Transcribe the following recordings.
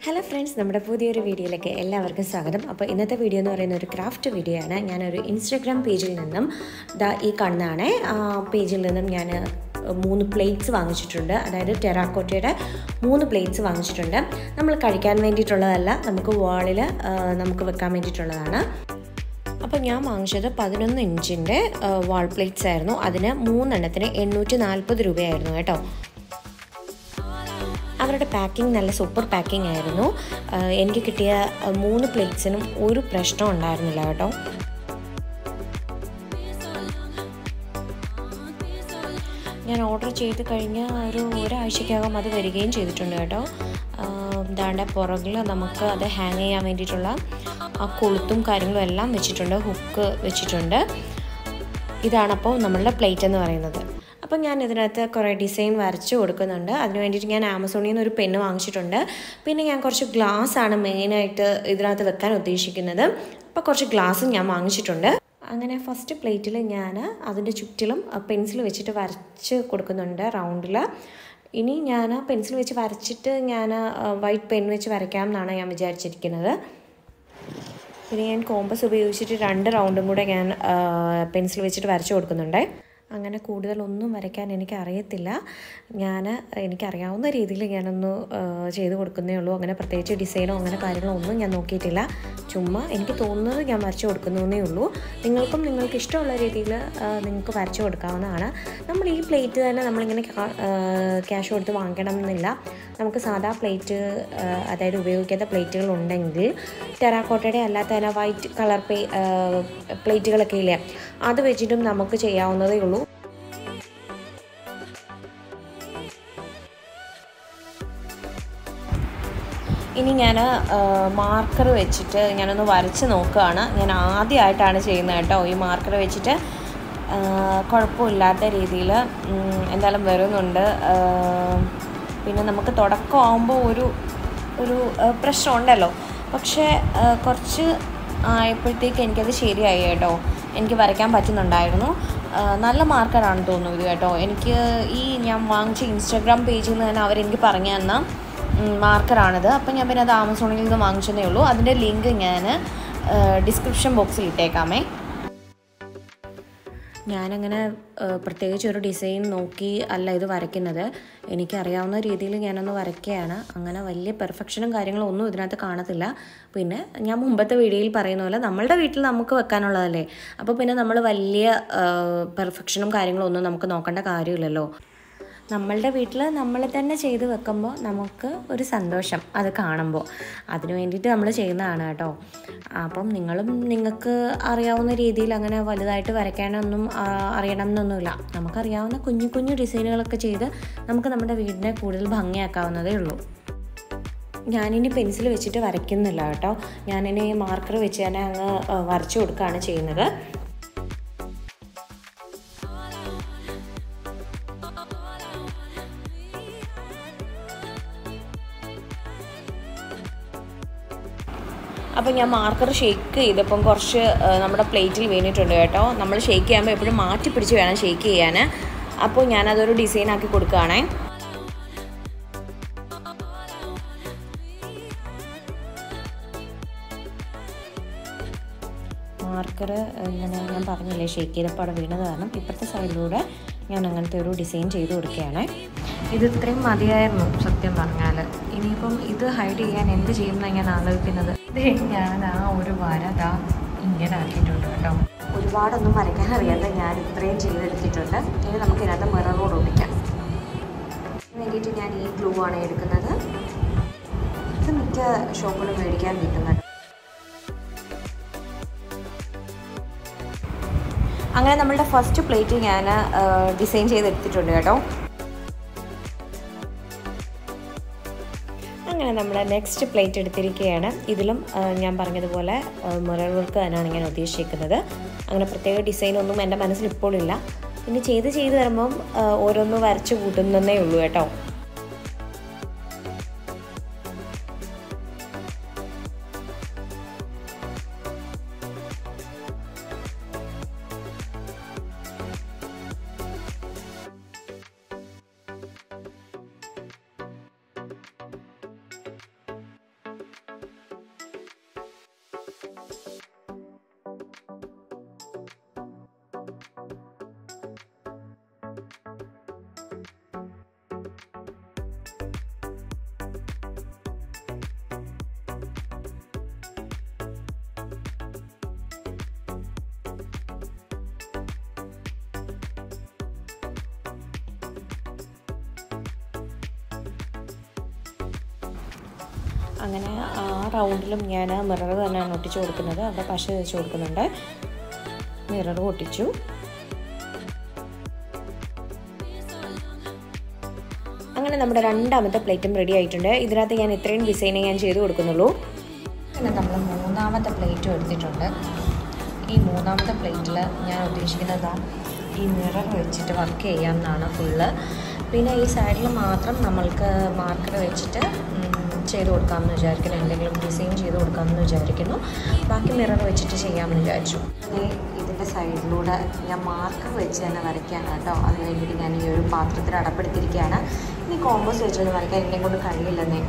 hello friends നമ്മുടെ പുതിയൊരു വീഡിയോയിലേക്ക് എല്ലാവർക്കും സ്വാഗതം അപ്പോൾ ഇന്നത്തെ വീഡിയോ എന്ന് പറയുന്ന ഒരു ക്രാഫ്റ്റ് വീഡിയോ ആണ് ഞാനൊരു ഇൻസ്റ്റാഗ്രാം പേജിൽ നിന്നും ദാ ഈ കാണുന്നതാണ് ആ പേജിൽ നിന്നും ഞാൻ മൂന്ന് പ്ലേറ്റ്സ് വാങ്ങിച്ചിട്ടുണ്ട് അതായത് ടെറാക്കോട്ടയുടെ മൂന്ന് പ്ലേറ്റ്സ് വാങ്ങിച്ചിട്ടുണ്ട് നമ്മൾ കഴിക്കാൻ വേണ്ടിയിട്ടുള്ളതല്ല നമുക്ക് വാളിൽ നമുക്ക് വെക്കാൻ വേണ്ടിയിട്ടുള്ളതാണ് അപ്പോൾ ഞാൻ വാങ്ങിച്ചത് പതിനൊന്ന് ഇഞ്ചിൻ്റെ വാൾ പ്ലേറ്റ്സ് ആയിരുന്നു അതിന് മൂന്നെണ്ണത്തിന് എണ്ണൂറ്റി നാൽപ്പത് രൂപയായിരുന്നു കേട്ടോ അവരുടെ പാക്കിംഗ് നല്ല സൂപ്പർ പാക്കിംഗ് ആയിരുന്നു എനിക്ക് കിട്ടിയ മൂന്ന് പ്ലേറ്റ്സിനും ഒരു പ്രശ്നം ഉണ്ടായിരുന്നില്ല കേട്ടോ ഞാൻ ഓർഡർ ചെയ്ത് കഴിഞ്ഞ ഒരു ഒരാഴ്ചക്കകം അത് വരികയും ചെയ്തിട്ടുണ്ട് കേട്ടോ ദാണ്ട പുറകിൽ നമുക്ക് അത് ഹാങ് ചെയ്യാൻ വേണ്ടിയിട്ടുള്ള ആ കൊളുത്തും കാര്യങ്ങളും എല്ലാം വെച്ചിട്ടുണ്ട് ഹുക്ക് വെച്ചിട്ടുണ്ട് ഇതാണപ്പോൾ നമ്മളുടെ പ്ലേറ്റ് എന്ന് പറയുന്നത് അപ്പം ഞാൻ ഇതിനകത്ത് കുറേ ഡിസൈൻ വരച്ച് കൊടുക്കുന്നുണ്ട് അതിന് വേണ്ടിയിട്ട് ഞാൻ ആമസോണിൽ നിന്ന് ഒരു പെണ്ണ് വാങ്ങിച്ചിട്ടുണ്ട് പിന്നെ ഞാൻ കുറച്ച് ഗ്ലാസ് ആണ് മെയിനായിട്ട് ഇതിനകത്ത് വെക്കാൻ ഉദ്ദേശിക്കുന്നത് അപ്പോൾ കുറച്ച് ഗ്ലാസും ഞാൻ വാങ്ങിച്ചിട്ടുണ്ട് അങ്ങനെ ഫസ്റ്റ് പ്ലേറ്റിൽ ഞാൻ അതിൻ്റെ ചുറ്റിലും പെൻസിൽ വെച്ചിട്ട് വരച്ച് കൊടുക്കുന്നുണ്ട് റൗണ്ടിൽ ഇനി ഞാൻ പെൻസിൽ വെച്ച് വരച്ചിട്ട് ഞാൻ വൈറ്റ് പെൻ വെച്ച് വരയ്ക്കാം എന്നാണ് ഞാൻ വിചാരിച്ചിരിക്കുന്നത് പിന്നെ ഞാൻ കോമ്പസ് ഉപയോഗിച്ചിട്ട് രണ്ട് റൗണ്ടും കൂടെ ഞാൻ പെൻസിൽ വെച്ചിട്ട് വരച്ച് കൊടുക്കുന്നുണ്ട് അങ്ങനെ കൂടുതലൊന്നും വരയ്ക്കാൻ എനിക്ക് അറിയത്തില്ല ഞാൻ എനിക്കറിയാവുന്ന രീതിയിൽ ഞാനൊന്ന് ചെയ്ത് കൊടുക്കുന്നേ ഉള്ളൂ അങ്ങനെ പ്രത്യേകിച്ച് ഡിസൈനോ അങ്ങനെ കാര്യങ്ങളോ ഒന്നും ഞാൻ നോക്കിയിട്ടില്ല ചുമ്മാ എനിക്ക് തോന്നുന്നത് ഞാൻ വരച്ച് കൊടുക്കുന്നേ ഉള്ളൂ നിങ്ങൾക്കും നിങ്ങൾക്ക് ഇഷ്ടമുള്ള രീതിയിൽ നിങ്ങൾക്ക് വരച്ച് കൊടുക്കാവുന്നതാണ് നമ്മൾ ഈ പ്ലേറ്റ് തന്നെ നമ്മളിങ്ങനെ ക്യാഷ് കൊടുത്ത് വാങ്ങിക്കണം എന്നില്ല നമുക്ക് സാധാ പ്ലേറ്റ് അതായത് ഉപയോഗിക്കാത്ത പ്ലേറ്റുകൾ ഉണ്ടെങ്കിൽ ടെറാക്കോട്ടയുടെ അല്ലാത്ത തന്നെ വൈറ്റ് കളർ പേ പ്ലേറ്റുകളൊക്കെ ഇല്ലേ അത് വെച്ചിട്ടും നമുക്ക് ചെയ്യാവുന്നതേ ഉള്ളൂ ഇനി ഞാൻ മാർക്കർ വെച്ചിട്ട് ഞാനൊന്ന് വരച്ച് നോക്കുകയാണ് ഞാൻ ആദ്യമായിട്ടാണ് ചെയ്യുന്നത് കേട്ടോ ഈ മാർക്കർ വെച്ചിട്ട് കുഴപ്പമില്ലാത്ത രീതിയിൽ എന്തായാലും വരുന്നുണ്ട് പിന്നെ നമുക്ക് തുടക്കമാകുമ്പോൾ ഒരു ഒരു പ്രശ്നമുണ്ടല്ലോ പക്ഷേ കുറച്ച് ആയപ്പോഴത്തേക്ക് എനിക്കത് ശരിയായി കേട്ടോ എനിക്ക് വരയ്ക്കാൻ പറ്റുന്നുണ്ടായിരുന്നു നല്ല മാർക്കറാണെന്ന് തോന്നുന്നു ഇത് കേട്ടോ എനിക്ക് ഈ ഞാൻ വാങ്ങിച്ച ഇൻസ്റ്റാഗ്രാം പേജിൽ നിന്ന് തന്നെ അവരെനിക്ക് പറഞ്ഞു തന്ന മാർക്കറാണിത് അപ്പം ഞാൻ പിന്നെ അത് ആമസോണിൽ നിന്ന് വാങ്ങിച്ചതേ ഉള്ളൂ അതിൻ്റെ ലിങ്ക് ഞാൻ ഡിസ്ക്രിപ്ഷൻ ബോക്സിൽ ഇട്ടേക്കാമേ ഞാനങ്ങനെ പ്രത്യേകിച്ച് ഒരു ഡിസൈൻ നോക്കി അല്ല ഇത് വരയ്ക്കുന്നത് എനിക്കറിയാവുന്ന രീതിയിൽ ഞാനൊന്ന് വരയ്ക്കുകയാണ് അങ്ങനെ വലിയ പെർഫെക്ഷനും കാര്യങ്ങളും ഒന്നും ഇതിനകത്ത് കാണത്തില്ല പിന്നെ ഞാൻ മുമ്പത്തെ വീഡിയോയിൽ പറയുന്ന പോലെ നമ്മളുടെ വീട്ടിൽ നമുക്ക് വെക്കാനുള്ളതല്ലേ അപ്പോൾ പിന്നെ നമ്മൾ വലിയ പെർഫെക്ഷനും കാര്യങ്ങളും ഒന്നും നമുക്ക് നോക്കേണ്ട കാര്യമില്ലല്ലോ നമ്മളുടെ വീട്ടിൽ നമ്മൾ തന്നെ ചെയ്ത് വെക്കുമ്പോൾ നമുക്ക് ഒരു സന്തോഷം അത് കാണുമ്പോൾ അതിന് വേണ്ടിയിട്ട് നമ്മൾ ചെയ്യുന്നതാണ് കേട്ടോ അപ്പം നിങ്ങളും നിങ്ങൾക്ക് അറിയാവുന്ന രീതിയിൽ അങ്ങനെ വലുതായിട്ട് വരയ്ക്കാനൊന്നും അറിയണം എന്നൊന്നുമില്ല നമുക്കറിയാവുന്ന കുഞ്ഞു കുഞ്ഞു ഡിസൈനുകളൊക്കെ ചെയ്ത് നമുക്ക് നമ്മുടെ വീടിനെ കൂടുതൽ ഭംഗിയാക്കാവുന്നതേ ഉള്ളൂ ഞാനിനി പെൻസിൽ വെച്ചിട്ട് വരയ്ക്കുന്നില്ല കേട്ടോ ഞാനിനി മാർക്കർ വെച്ച് തന്നെ അങ്ങ് വരച്ചു കൊടുക്കുകയാണ് ചെയ്യുന്നത് അപ്പോൾ ഞാൻ മാർക്കർ ഷേക്ക് ചെയ്തപ്പം കുറച്ച് നമ്മുടെ പ്ലേറ്റിൽ വീണിട്ടുണ്ട് കേട്ടോ നമ്മൾ ഷേക്ക് ചെയ്യുമ്പോൾ എപ്പോഴും മാറ്റി പിടിച്ച് വേണം ഷേക്ക് ചെയ്യാൻ അപ്പോൾ ഞാനതൊരു ഡിസൈൻ ആക്കി കൊടുക്കുകയാണേ മാർക്കർ ഇങ്ങനെ ഞാൻ പറഞ്ഞില്ലേ ഷേക്ക് ചെയ്തപ്പോൾ അവിടെ വീണത് കാരണം ഇപ്പുറത്തെ സൈഡിലൂടെ ഞാൻ അങ്ങനത്തെ ഒരു ഡിസൈൻ ചെയ്ത് കൊടുക്കുകയാണ് ഇത് ഇത്രയും മതിയായിരുന്നു സത്യം പറഞ്ഞാൽ ഇനിയിപ്പം ഇത് ഹൈഡ് ചെയ്യാൻ എന്ത് ചെയ്യുമെന്നാണ് ഞാൻ ആലോചിക്കുന്നത് ഇത് ഞാൻ ആ ഒരു വര ദാ ഇങ്ങനെ ആക്കിയിട്ടുണ്ട് കേട്ടോ ഒരുപാടൊന്നും വരയ്ക്കാൻ അറിയാതെ ഞാൻ ഇത്രയും ചെയ്തെടുത്തിട്ടുണ്ട് ഇനി നമുക്ക് ഇതിനകത്ത് മിററോട് ഒപ്പിക്കാം വേണ്ടിയിട്ട് ഞാൻ ഈ ഗ്ലൂ ആണ് എടുക്കുന്നത് ഇത് മിക്ക ഷോപ്പിലും മേടിക്കാൻ കിട്ടുന്നുണ്ട് അങ്ങനെ നമ്മളുടെ ഫസ്റ്റ് പ്ലേറ്റ് ഞാൻ ഡിസൈൻ ചെയ്തെടുത്തിട്ടുണ്ട് കേട്ടോ അങ്ങനെ നമ്മൾ നെക്സ്റ്റ് പ്ലേറ്റ് എടുത്തിരിക്കുകയാണ് ഇതിലും ഞാൻ പറഞ്ഞതുപോലെ മിറർ വർക്ക് തന്നെയാണ് ഞാൻ ഉദ്ദേശിക്കുന്നത് അങ്ങനെ പ്രത്യേക ഡിസൈനൊന്നും എൻ്റെ മനസ്സിൽ ഇപ്പോഴില്ല പിന്നെ ചെയ്ത് ചെയ്ത് വരുമ്പം ഓരോന്ന് വരച്ച് കൂട്ടുന്നതേ ഉള്ളൂ കേട്ടോ അങ്ങനെ ആ റൗണ്ടിലും ഞാൻ മിറർ തന്നെയാണ് ഒട്ടിച്ചു കൊടുക്കുന്നത് അവിടെ പശ വെച്ച് കൊടുക്കുന്നുണ്ട് മിറർ ഒട്ടിച്ചു അങ്ങനെ നമ്മുടെ രണ്ടാമത്തെ പ്ലേറ്റും റെഡി ആയിട്ടുണ്ട് ഇതിനകത്ത് ഞാൻ ഇത്രയും ഡിസൈനേ ഞാൻ ചെയ്ത് കൊടുക്കുന്നുള്ളൂ പിന്നെ നമ്മൾ മൂന്നാമത്തെ പ്ലേറ്റും എടുത്തിട്ടുണ്ട് ഈ മൂന്നാമത്തെ പ്ലേറ്റിൽ ഞാൻ ഉദ്ദേശിക്കുന്നത് ഈ മിറർ വെച്ചിട്ട് വർക്ക് ചെയ്യാം എന്നാണ് ഫുള്ള് പിന്നെ ഈ സൈഡിൽ മാത്രം നമ്മൾക്ക് മാർക്കർ വെച്ചിട്ട് ചെയ്ത് കൊടുക്കാമെന്ന് വിചാരിക്കുന്നു എന്തെങ്കിലും ഡിസൈൻ ചെയ്ത് കൊടുക്കാമെന്ന് വിചാരിക്കുന്നു ബാക്കി മിറർ വെച്ചിട്ട് ചെയ്യാമെന്ന് വിചാരിച്ചു ഇതിൻ്റെ സൈഡിലൂടെ ഞാൻ മാർക്കർ വെച്ച് തന്നെ വരയ്ക്കാണ് കേട്ടോ അതിന് വേണ്ടിയിട്ട് ഞാൻ ഈ ഒരു പാത്രത്തിൽ അടപ്പെടുത്തിയിരിക്കുകയാണ് ഇനി കോമ്പോസ് വെച്ചൊന്നും വരയ്ക്കാൻ എന്നെ കൊണ്ട് കഴിയില്ലെന്നേ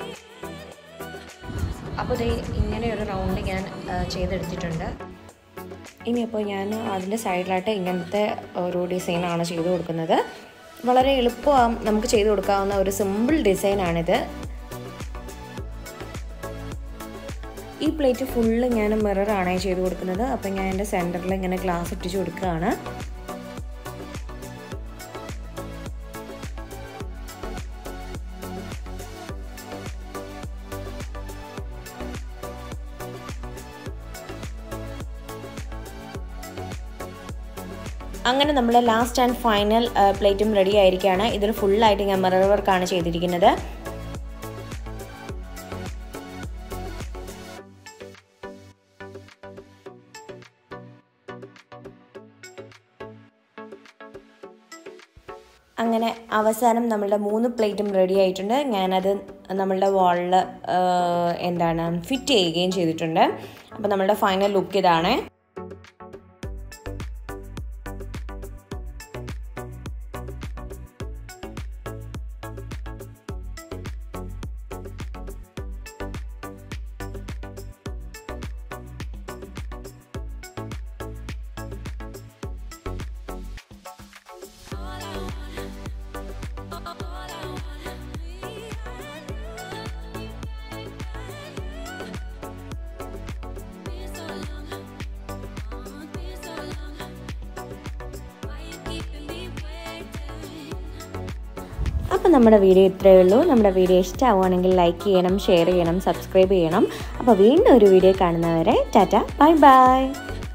അപ്പോൾ ഇത് ഇങ്ങനെ ഒരു റൗണ്ട് ഞാൻ ചെയ്തെടുത്തിട്ടുണ്ട് ഇനിയിപ്പോൾ ഞാൻ അതിൻ്റെ സൈഡിലായിട്ട് ഇങ്ങനത്തെ ഒരു ഡിസൈനാണ് ചെയ്ത് കൊടുക്കുന്നത് വളരെ എളുപ്പം നമുക്ക് ചെയ്ത് കൊടുക്കാവുന്ന ഒരു സിമ്പിൾ ഡിസൈനാണിത് ഈ പ്ലേറ്റ് ഫുള്ള് ഞാൻ മിററാണ് ചെയ്ത് കൊടുക്കുന്നത് അപ്പം ഞാൻ എൻ്റെ സെൻറ്ററിൽ ഇങ്ങനെ ഗ്ലാസ് ഒട്ടിച്ച് കൊടുക്കുകയാണ് അങ്ങനെ നമ്മൾ ലാസ്റ്റ് ആൻഡ് ഫൈനൽ പ്ലേറ്റും റെഡി ആയിരിക്കുകയാണ് ഇതിൽ ഫുള്ളായിട്ട് ഞാൻ മിറർ വർക്കാണ് ചെയ്തിരിക്കുന്നത് അങ്ങനെ അവസാനം നമ്മളുടെ മൂന്ന് പ്ലേറ്റും റെഡി ആയിട്ടുണ്ട് ഞാനത് നമ്മളുടെ വാളിൽ എന്താണ് ഫിറ്റ് ചെയ്യുകയും ചെയ്തിട്ടുണ്ട് അപ്പോൾ നമ്മളുടെ ഫൈനൽ ലുക്ക് ഇതാണ് അപ്പോൾ നമ്മുടെ വീഡിയോ ഇത്രയേ ഉള്ളൂ നമ്മുടെ വീഡിയോ ഇഷ്ടമാവുകയാണെങ്കിൽ ലൈക്ക് ചെയ്യണം ഷെയർ ചെയ്യണം സബ്സ്ക്രൈബ് ചെയ്യണം അപ്പോൾ വീണ്ടും ഒരു വീഡിയോ കാണുന്നവരെ ടാറ്റ ബൈ ബൈ